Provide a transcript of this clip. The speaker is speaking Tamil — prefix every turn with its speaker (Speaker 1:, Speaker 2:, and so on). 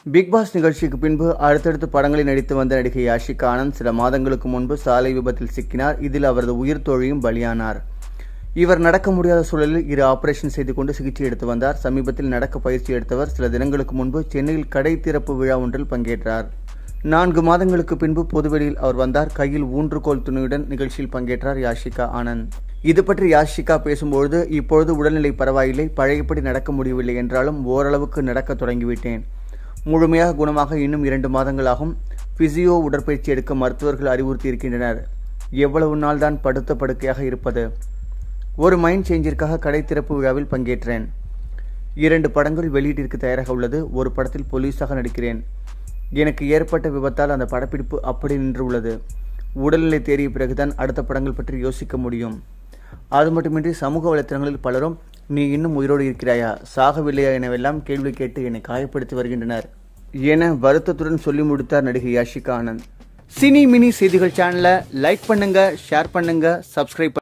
Speaker 1: பிக் பாஸ் நிகழ்ச்சிக்கு பின்பு அடுத்தடுத்து படங்களில் நடித்து வந்த நடிகை யாஷிகா ஆனந்த் சில மாதங்களுக்கு முன்பு சாலை விபத்தில் சிக்கினார் இதில் அவரது உயிர் தோழியும் பலியானார் இவர் நடக்க முடியாத சூழலில் இரு ஆபரேஷன் செய்து கொண்டு சிகிச்சை எடுத்து வந்தார் சமீபத்தில் நடக்க பயிற்சி எடுத்தவர் சில தினங்களுக்கு முன்பு சென்னையில் கடை திறப்பு விழா ஒன்றில் பங்கேற்றார் நான்கு மாதங்களுக்கு பின்பு பொதுவெளியில் அவர் வந்தார் கையில் ஊன்றுகோல் துணியுடன் நிகழ்ச்சியில் பங்கேற்றார் யாஷிகா ஆனந்த் இது பற்றி யாஷிகா பேசும்பொழுது இப்பொழுது உடல்நிலை பரவாயில்லை பழையபடி நடக்க முடியவில்லை என்றாலும் ஓரளவுக்கு நடக்க தொடங்கிவிட்டேன் முழுமையாக குணமாக இன்னும் இரண்டு மாதங்களாகும் பிசியோ உடற்பயிற்சி எடுக்க மருத்துவர்கள் அறிவுறுத்தி இருக்கின்றனர் எவ்வளவு நாள் தான் படுத்த படுக்கையாக இருப்பது ஒரு மைண்ட் சேஞ்சிற்காக கடை திறப்பு விழாவில் பங்கேற்றேன் இரண்டு படங்கள் வெளியீட்டிற்கு தயாராக உள்ளது ஒரு படத்தில் போலீஸாக நடிக்கிறேன் எனக்கு ஏற்பட்ட விபத்தால் அந்த படப்பிடிப்பு அப்படி நின்று உள்ளது உடல்நிலை தேறிய பிறகுதான் அடுத்த படங்கள் பற்றி யோசிக்க முடியும் அது மட்டுமின்றி சமூக வலைத்தளங்களில் பலரும் நீ இன்னும் உயிரோடு இருக்கிறாயா சாகவில்லையா எனவெல்லாம் கேள்வி கேட்டு என்னை காயப்படுத்தி வருகின்றனர் என வருத்தத்துடன் சொல்லி முடித்தார் நடிகை யாஷிகா ஆனந்த் சினி மினி செய்திகள் சேனலை லைக் பண்ணுங்க ஷேர் பண்ணுங்க சப்ஸ்கிரைப்